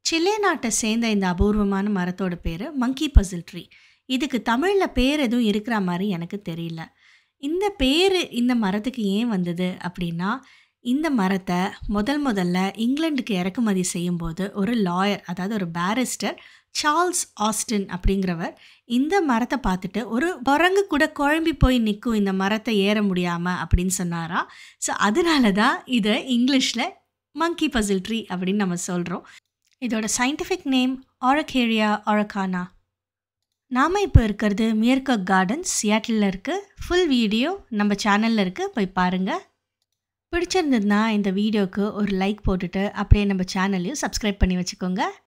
சிலே நாட்டை சேர்ந்த இந்த அபூர்வமான மரத்தோட பேர் மங்கி பசில் ட்ரீ இதுக்கு தமிழில் பேர் எதுவும் இருக்கிற மாதிரி எனக்கு தெரியல இந்த பேர் இந்த மரத்துக்கு ஏன் வந்தது அப்படின்னா இந்த மரத்தை முதல் முதல்ல இங்கிலாந்துக்கு இறக்குமதி செய்யும்போது ஒரு லாயர் அதாவது ஒரு பேரிஸ்டர் சார்ல்ஸ் ஆஸ்டின் அப்படிங்கிறவர் இந்த மரத்தை பார்த்துட்டு ஒரு குரங்கு கூட குழம்பி போய் நிற்கும் இந்த மரத்தை ஏற முடியாமல் அப்படின்னு சொன்னாரா ஸோ அதனால தான் இதை இங்கிலீஷில் மங்கி பசில் ட்ரீ அப்படின்னு நம்ம சொல்கிறோம் இதோட சயின்டிஃபிக் நேம் ஆரகேரியா ஆரகானா நாம் இப்போ இருக்கிறது மியர்கக் கார்டன்ஸ் சியாட்டில் இருக்குது ஃபுல் வீடியோ நம்ம சேனலில் இருக்குது போய் பாருங்கள் பிடிச்சிருந்ததுன்னா இந்த வீடியோவுக்கு ஒரு லைக் போட்டுட்டு அப்படியே நம்ம சேனலையும் சப்ஸ்கிரைப் பண்ணி வச்சுக்கோங்க